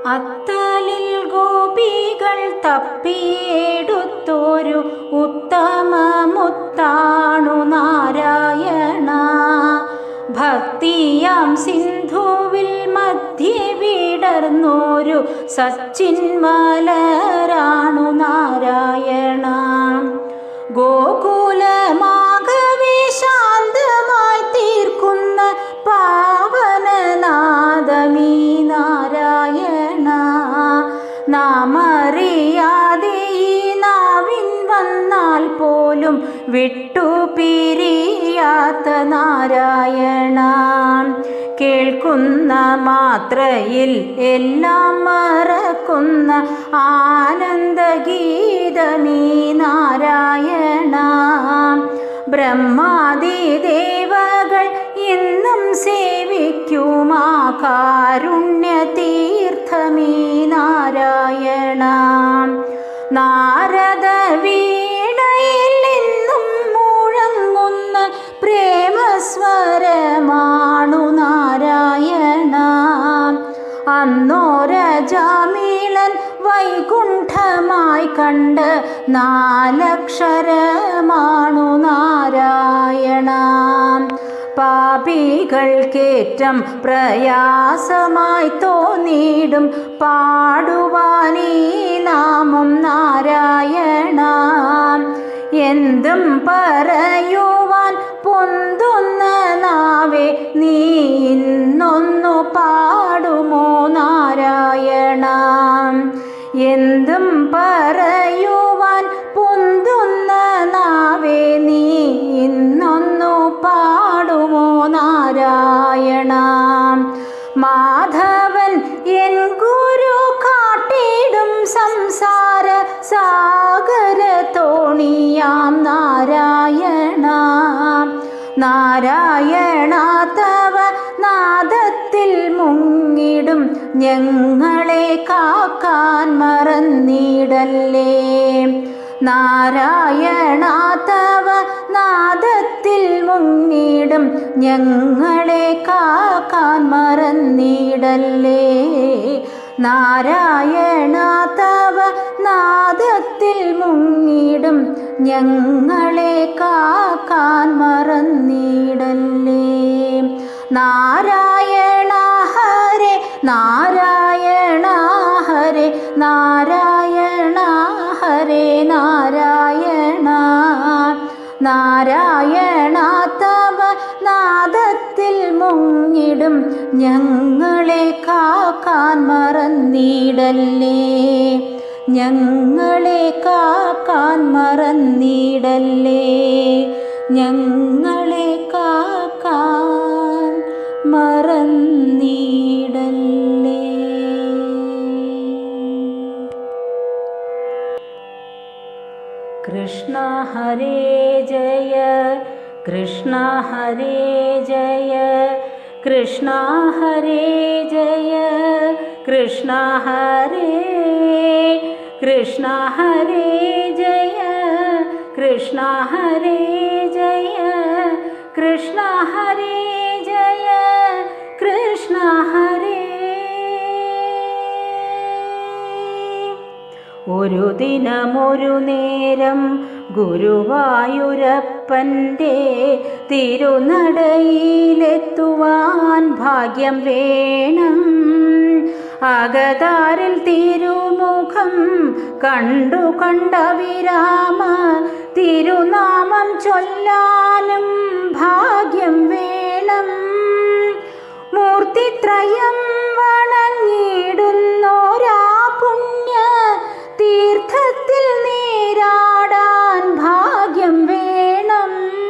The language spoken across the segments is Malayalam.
അത്തലിൽ ഗോപികൾ തപ്പിയെടുത്തൊരു ഉത്തമമുത്താണു നാരായണ ഭക്തിയാം സിന്ധുവിൽ മധ്യേ വിടർന്നൊരു സച്ചിന്മലരാണു നാരായണ ഗോകുലമാകവേ ശാന്തമായി തീർക്കുന്ന പാവനനാദമീ നാരായണ നാമറിയാതെ ഈ നാവിൻ വന്നാൽ പോലും വിട്ടുപിരിയാത്ത നാരായണ കേൾക്കുന്ന മാത്രയിൽ എല്ലാം മറക്കുന്ന ആനന്ദഗീതമീ നാരായണ ബ്രഹ്മാദി ദേവകൾ എന്നും സേവിക്കുമാ കാരുണ്യ തീർത്ഥമീ നാരായണ നാരദ വീണയിൽ എന്നും മുഴങ്ങുന്ന പ്രേമസ്വരമാണു നാരായണ അന്നോരജാമീളൻ വൈകുണ്ഠമായി കണ്ട് നാലക്ഷരമാണു നാരായണ പാപികൾക്കേറ്റം പ്രയാസമായി തോന്നിയിടും പാടുവാനീ നാമം നാരായണ എന്തും പറയുവാൻ പൊന്തുന്ന നാവേ നീ ഇന്നൊന്നു പാടുമോ നാരായണ എന്തും പറയുവാൻ പൊന്തുന്ന നാവേ നീ ഇന്നൊന്നു പാടുമോ നാരായണ മാധവൻ എൻ ഗുരു കാട്ടിടും സംസാര സാഗര തോണിയാം നാരായണ നാരായണ തവ നാദത്തിൽ മുങ്ങിടും ഞങ്ങളെ കാക്കാൻ മറന്നിടല്ലേ നാരായണ തവ നാദത്തിൽ മുങ്ങിടും ഞങ്ങളെ കാക്കാൻ മറന്നിടല്ലേ നാരായണ തവ നാദത്തിൽ മുങ്ങിടും ഞങ്ങളെ കാക്കാൻ മറന്നിടല്ലേ നാരായണ ഹരേ നാരായണ ഹരേ നാരായണ ഹരേ നാരായണ നാരായണ തവ നാദത്തിൽ മുങ്ങിടും ഞങ്ങളെ കാക്കാൻ മറന്നിടല്ലേ ഞങ്ങളെ കാക്കാൻ മറന്നിടല്ലേ ഞങ്ങളെ കാക്കാൻ മറന്നിടല്ലേ കൃഷ്ണ ഹരേ ജയ കൃഷ്ണ ഹരേ ജയ കൃഷ്ണ ഹരേ ജയ കൃഷ്ണ ഹരേ കൃഷ്ണ ഹരേ ജയ കൃഷ്ണ ഹരേ ജയ കൃഷ്ണ ഹരേ ജയ കൃഷ്ണ ഹരേ ഒരു ദിനമൊരു നേരം ഗുരുവായൂരപ്പൻ്റെ തിരുനടയിലെത്തുവാൻ ഭാഗ്യം വേണം അകതാരിൽ തിരുമുഖം കണ്ടു കണ്ട വിരാമ തിരുനാമം ചൊല്ലാനും ഭാഗ്യം വേണം മൂർത്തിത്രയം വണങ്ങിടുന്നോരാ പുണ്യ തീർത്ഥത്തിൽ നീരാടാൻ ഭാഗ്യം വേണം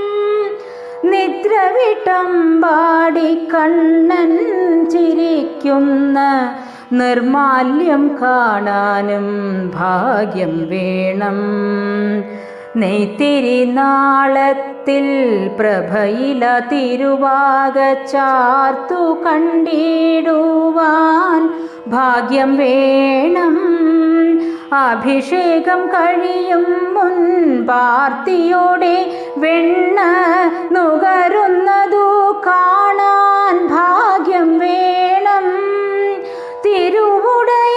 നിദ്രവിട്ടമ്പാടി കണ്ണൻ ചിരിക്കുന്ന നിർമാല്യം കാണാനും ഭാഗ്യം വേണം നെയ്ത്തിരി നാളത്തിൽ പ്രഭയില തിരുവാക ചാർത്തു കണ്ടിടുവാൻ ഭാഗ്യം വേണം അഭിഷേകം കഴിയും മുൻ പാർത്തിയോടെ വെണ്ണ നുകരുന്നതു കാണാൻ ഭാഗ്യം വേണം തിരുവുടയ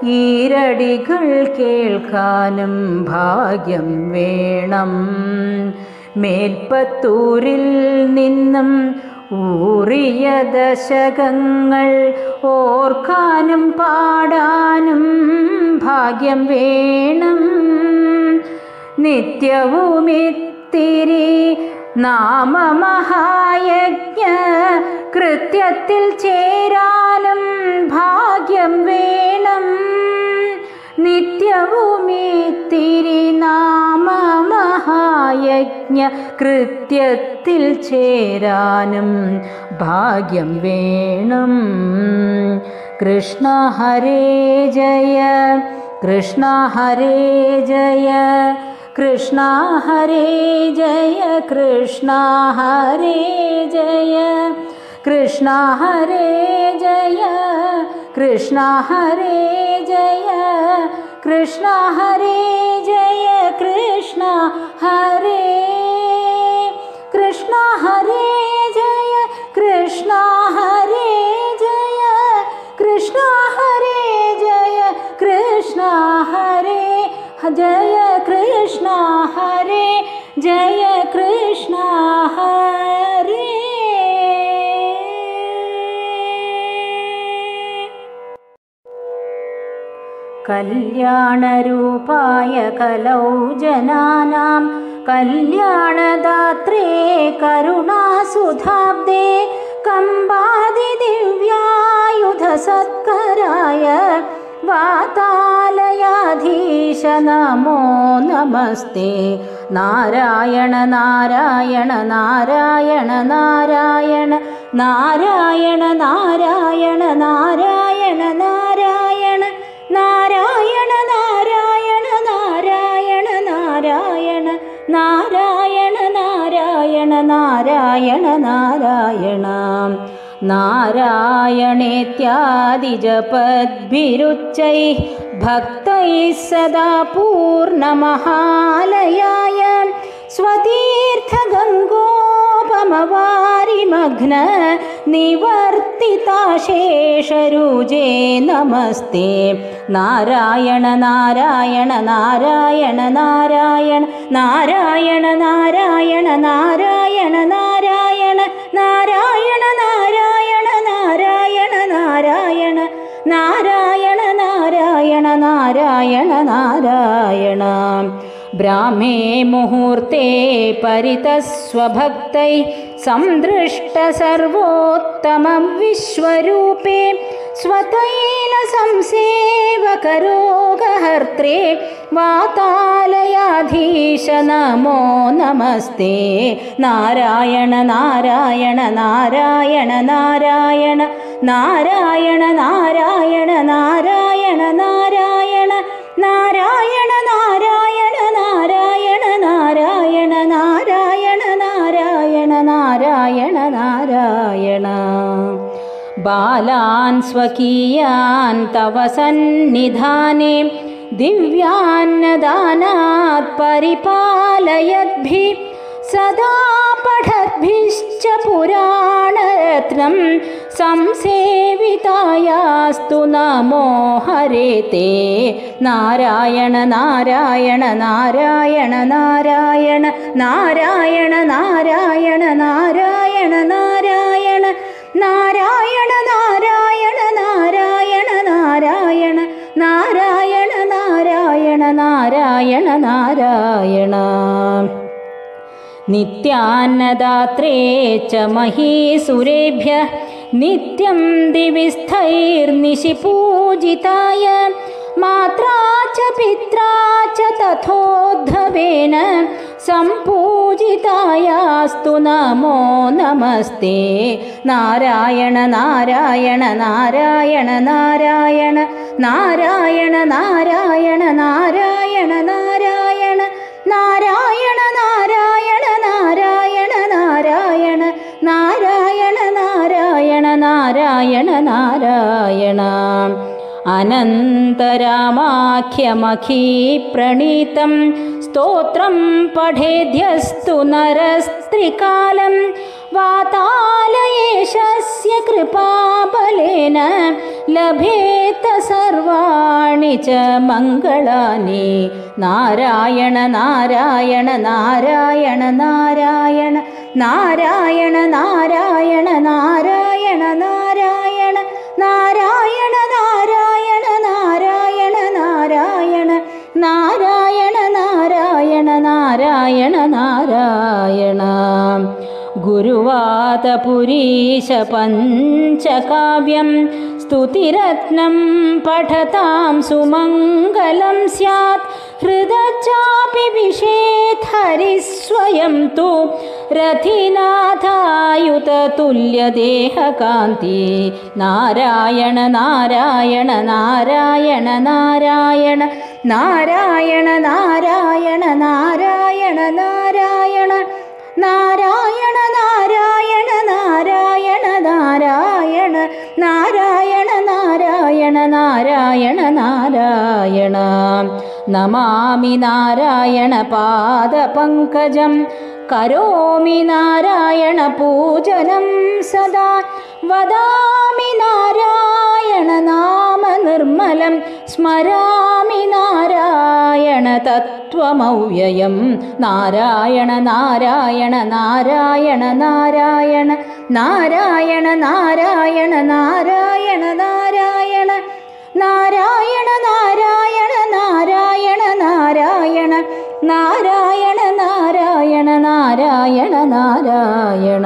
ഈരടികൾ കേൾക്കാനും ഭാഗ്യം വേണം മേൽപ്പത്തൂരിൽ നിന്നും ഊറിയ ദശകങ്ങൾ ഓർക്കാനും പാടാനും ഭാഗ്യം വേണം നിത്യവുമിത്തിരി നാമമഹായജ്ഞ കൃത്യത്തിൽ ചേരാനും ഭാഗ്യം വേണം നിത്യവുമിത്തിരി നാമമഹായജ്ഞ കൃത്യത്തിൽ ചേരാനും ഭാഗ്യം വേണം കൃഷ്ണ ഹരേ ജയ കൃഷ്ണ ഹരേ ജയ കൃഷ്ണ ഹരേ ജയ കൃഷ്ണ ഹരേ ജയ കൃഷ്ണ ഹരേ ജയ കൃഷ്ണ ഹരേ ജയ കൃഷ്ണ ഹരേ ജയ കൃഷ്ണ ഹരേ കൃഷ്ണ ഹരേ ജയ കൃഷ്ണ ഹരേ ജയ കൃഷ്ണ ഹരേ ജയ കൃഷ്ണ ഹരേ ജയ കൃഷ്ണ ഹരേ ജയ കൃഷ്ണ ഹരേ കല്യാണരൂപായ കലൗ ജനാനാം കല്യാണദാത്രേ കരുണാസുധാബ്ദേ കമ്പാതി ദിവ്യായുധ സത്കരായ വാതാലയാധീശ നമോ നമസ്തേ നാരായണ നാരായണ നാരായണ നാരായണ നാരായണ നാരായണ നാരായണ നാരായണ നാരായണ നാരായണ നാരായണ നാരായണ നാരായണ നാരായണ നാരായണ നാരായണ നാരായണേത്യാദിജപദ്ഭിരുച്ചൈः ഭക്തൈः സദാ പൂർണ്ണമഹാലയായ സ്വതീർത്ഥഗംഗോപമവാരിമഗ്ന നിവർത്തിതാശേഷരുജേ നമസ്തേ നാരായണ നാരായണ നാരായണ നാരായണ നാരായണ നാരായണ നാരായണ നാരായണ നാരായണ നാരായണ നാരായണ നാരായണ നാരായണ നാരായണ നാരായണ നാരായണ ബ്രാഹ്മേ മുഹൂർത്തെ പരിതസ്വഭക്തൈ സന്ദൃഷ്ട സർവോത്തമം വിശ്വരൂപേ സ്വതൈല സംസേവകരോഗഹർത്രേ വാതാലയാധീശ നമോ നമസ്തേ നാരായണ നാരായണ നാരായണ നാരായണ നാരായണ നാരായണ നാരായണ നാരായണ നാരായണ നാരായണ നാരായണ നാരായണ നാരായണ നാരായണ നാരായണ നാരായണ ബാലാൻ സ്വകീയാൻ തവ സന്നിധാനേ ദിവ്യാന്നദാനാത് പരിപാലയദ്ഭി സദാ പഠദ്ഭിശ്ച പുരാണരത്നം സംസേവിതായാസ്തു നമോ ഹരേ തേ നാരായണ നാരായണ നാരായണ നാരായണ നാരായണ നാരായണ നാരായണ നാരായണ നാരായണ നാരായണ നാരായണ നാരായണ നാരായണ നാരായണ നാരായണ നാരായണ നിത്യാന്നദാത്രേ ച മഹീസുരേഭ്യ നിത്യം ദിവിസ്ഥൈർനിശി പൂജിതായ മാത്രാ ച പിത്രാ ച തഥോദ്ധവേന സംപൂജിതായാസ്തു നമോ നമസ്തേ നാരായണ നാരായണ നാരായണ നാരായണ നാരായണ നാരായണ നാരായണ നാരായണ നാരായണ നാരായണ നാരായണ നാരായണ നാരായണ നാരായണ നാരായണ നാരായണ അനന്തരാമാഖ്യമഖീപ്രണീതം സ്തോത്രം പഠേദ്യസ്തു നരസ്ത്രികാലം വാതാലയേശസ്യ കൃപാബലേന ലഭേത്ത സർവാണി ച മംഗളാനി നാരായണ നാരായണ നാരായണ നാരായണ നാരായണ നാരായണ നാരായണ നാരായണ നാരായണ നാരായണ നാരായണ നാരായണ നാരായണ നാരായണ നാരായണ നാരായണ ഗുരുവാതപുരീശ പഞ്ചകാവ്യം സ്തുതിരത്നം പഠതാം സുമംഗലം സ്യാത് ഹൃദച്ചാപി വിഷേധരിസ്വയം തു രഥിനാഥായുതതുല്യദേഹകാന്തി നാരായണ നാരായണ നാരായണ നാരായണ നാരായണ നാരായണ നാരായണ നാരായണ നാരായണ നാരായണ നാരായണ നാരായണ നാരായണ നാരായണ നാരായണ നാരായണ നമാമി നാരായണ പാദപങ്കജം കരോമി നാരായണ പൂജനം സദാ വദാമി നാരായണ നാമ നിർമ്മലം സ്മരാമി നാരായണ തത്വമൗയയം നാരായണ നാരായണ നാരായണ നാരായണ നാരായണ നാരായണ നാരായണ നാരായണ നാരായണ നാരായണ നാരായണ നാരായണ നാരായണ നാരായണ നാരായണ നാരായണ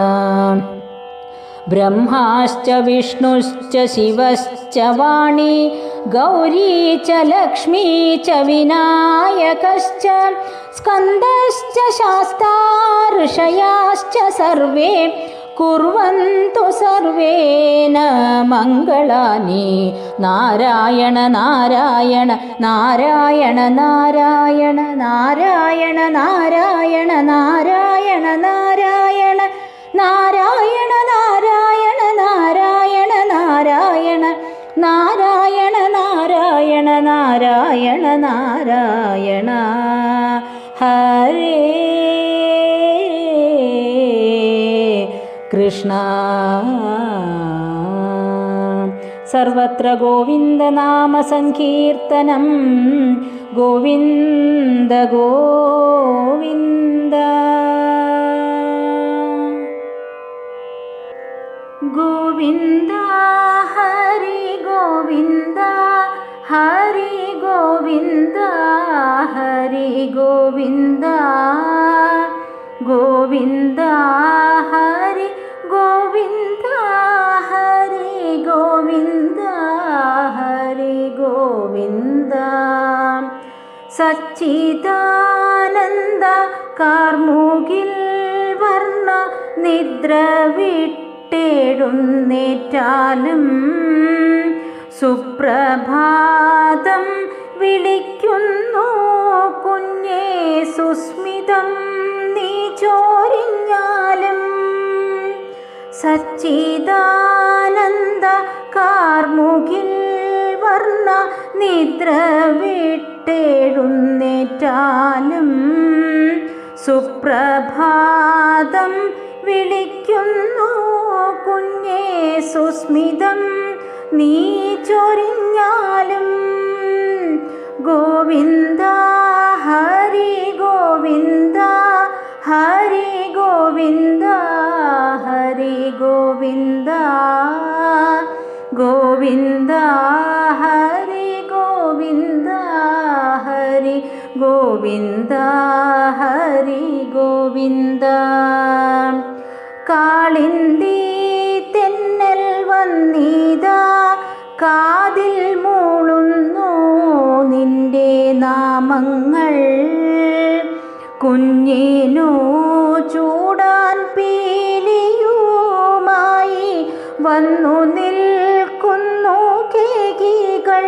ब्रह्माश्च विष्णुश्च शिवश्च वाणी गौरी च लक्ष्मी च विनायकश्च स्कन्दश्च शास्ता ऋषयाश्च सर्वे कुर्वन्तु सर्वेण मङ्गलानि नारायण नारायण नारायण नारायण नारायण नारायण नारायण नारायण നാരായണ നാരായണ നാരായണ നാരായണ നാരായണ നാരായണ നാരായണ നാരായണ ഹരേ കൃഷ്ണ സർവത്ര ഗോവിന്ദനാമസങ്കീർത്തനം ഗോവിന്ദ ഗോവിന്ദ ഗോവിന്ദ ഹരി ഗോവിന്ദ ഹരി ഗോവിന്ദ ഹരി ഗോവിന്ദ ഗോവിന്ദ ഹരി ഗോവിന്ദ ഹരി ഗോവിന്ദ ഹരി ഗോവിന്ദ സച്ചിദാനന്ദ കാർമുകിൽ വർണ്ണ നിദ്ര വിട്ടെഴുന്നേറ്റാലും സുപ്രഭാതം വിളിക്കുന്നു കുഞ്ഞേ സുസ്മിതം നീ ചോരിഞ്ഞാലും സച്ചിദാനന്ദ കാർമുകിൽ വർണ്ണ നിദ്ര വിട്ടെഴുന്നേറ്റാലും സുപ്രഭാതം വിളിക്കുന്നു കുഞ്ഞേ സുസ്മിതം നീ ചൊരിഞ്ഞാലും ഗോവിന്ദ ഹരി ഗോവിന്ദ ഹരി ഗോവിന്ദ ഹരി ഗോവിന്ദ ഗോവിന്ദ ഹരി ഗോവിന്ദ ഹരി ഗോവിന്ദ ഹരി ഗോവിന്ദ കാളിന്തി തെന്നൽ വന്നീതാ കാതിൽ മൂളുന്നു നിന്റെ നാമങ്ങൾ കുഞ്ഞിനു ചൂടാൻ പീലിയുമായി വന്നു നിൽക്കുന്നു കേകികൾ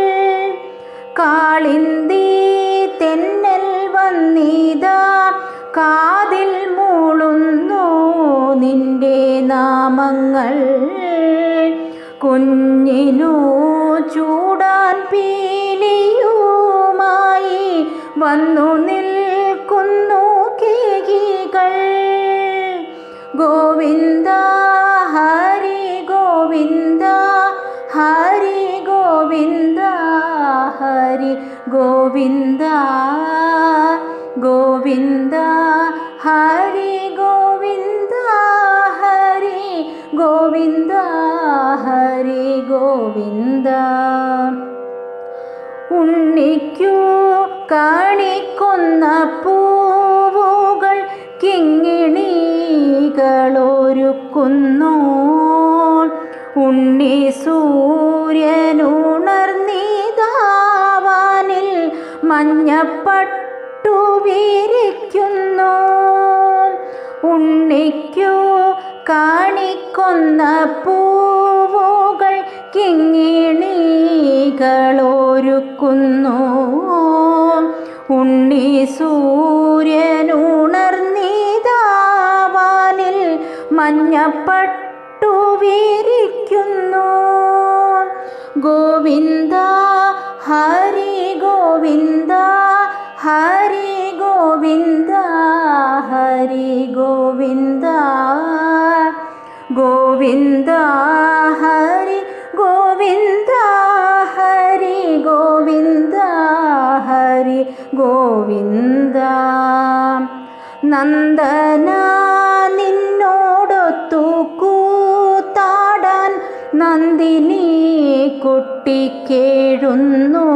കാളിന്തി തെന്നൽ വന്നിതാ കാതിൽ മൂളുന്നു നിന്റെ നാമങ്ങൾ കുഞ്ഞിനു ചൂടാൻ പീലിയുമായി വന്നു നിൽക്കുന്നു കേകികൾ ഗോവിന്ദ ഹരി ഗോവിന്ദ ഹരി ഗോവിന്ദ ഗോവിന്ദ ഹരി ഗോവിന്ദ ഹരി ഗോവിന്ദ ഹരി ഗോവിന്ദ ഉണ്ണിക്കു കാണിക്കുന്ന പൂവുകൾ കിങ്ങിണികളൊരുക്കുന്നു ഉണ്ണി സൂര്യനുണർന്നീതാവാനിൽ മഞ്ഞപ്പട്ടു വിരിക്കുന്നു ഉണ്ണിക്കു കാണിക്കുന്ന പൂവുകൾ കിങ്ങിണികളൊരുക്കുന്നു ഉണ്ണി സൂര്യനുണർന്നീതാവാനിൽ മഞ്ഞപ്പട്ടു വിരിക്കുന്നു ഗോവിന്ദ ഹരി ഗോവിന്ദ ഹരി ഗോവിന്ദ ഹരി ഗോവിന്ദ ഗോവിന്ദ ഹരി ഗോവിന്ദ ഹരി ഗോവിന്ദ ഹരി ഗോവിന്ദ നന്ദന നിന്നോടൊത്തു കൂത്താടാൻ നന്ദിനി കുട്ടിക്കേഴുന്നു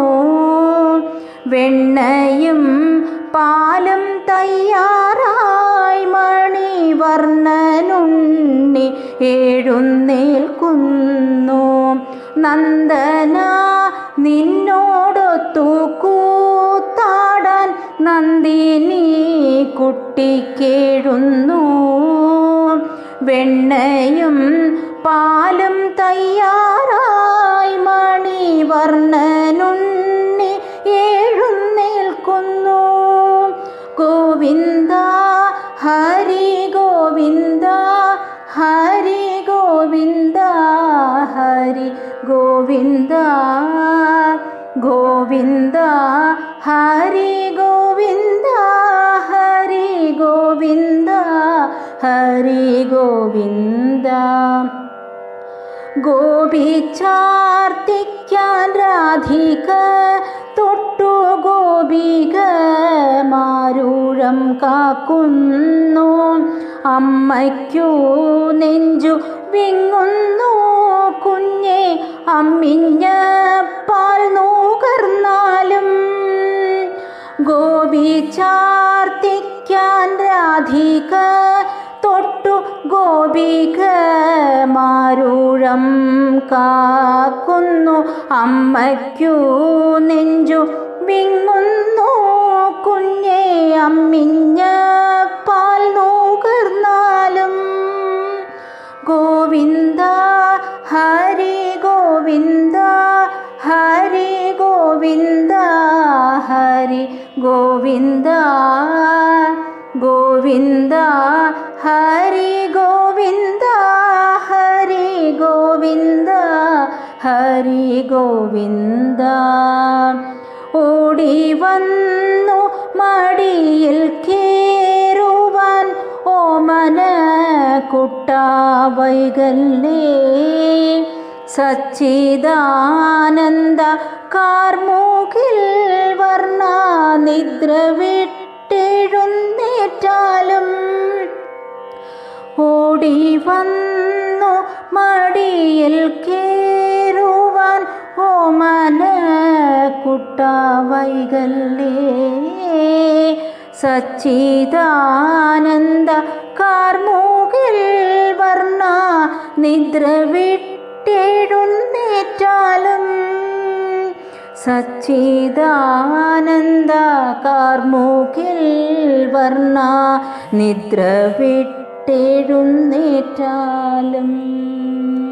വെണ്ണയും പാലും തയ്യാറായി മണിവർണ്ണനുണ്ണി എഴുന്നേൽക്കുന്നു നന്ദന നിന്നോടൊത്തു കൂത്താടാൻ നന്ദിനി കുട്ടിക്കേഴുന്നു വെണ്ണയും പാലും തയ്യാറായി മണിവർണ്ണനുണ്ണി എഴുന്നേൽക്കുന്നു ഗോവിന്ദ ഹരി ഗോവിന്ദ ഹരി ഗോവിന്ദ ഹരി ഗോവിന്ദ ഗോവിന്ദ ഹരി ഗോവിന്ദ ഹരി ഗോവിന്ദ ഹരി ഗോവിന്ദ ഗോപി ചാർത്തിക്കാൻ രാധിക തൊട്ടു ഗോപിക മാരൂഴം കാക്കുന്നു അമ്മയ്ക്കു നെഞ്ചു വിങ്ങുന്നു കുഞ്ഞെ അമ്മിഞ്ഞ പാൽ നൂകർന്നാലും ഗോപി ചാർത്തിക്കാൻ രാധിക തൊട്ടു ഗോപിക മാരൂഴം കാക്കുന്നു അമ്മയ്ക്കു നെഞ്ചു വിങ്ങുന്നു കുഞ്ഞെ അമ്മിഞ്ഞ പാൽ നൂകർന്നാലും ഗോവിന്ദ ഹരി ഗോവിന്ദ ഹരി ഗോവിന്ദ ഹരി ഗോവിന്ദ ഗോവിന്ദ ഹരി ഗോവിന്ദ ഹരി ഗോവിന്ദ ഹരി ഗോവിന്ദ ഓടി വന്നു മടിയിൽ കേറുവാൻ ഓമന കുട്ടാവൈകല്ലേ സച്ചിദാനന്ദ കാർമൂകിൽ വർണ്ണ നിദ്ര വിട്ടെഴുന്നേറ്റാലും ഓടി വന്നു മടിയിൽ കേറുവാൻ ഓമന കുട്ടാവൈകല്ലേ സച്ചിദാനന്ദ കാർമൂകിൽ വർണ്ണ നിദ്ര വിട്ടെഴുന്നേറ്റാലും സച്ചിദാനന്ദ കാർമൂകിൽ വർണ്ണ നിദ്ര വിട്ടെഴുന്നേറ്റാലും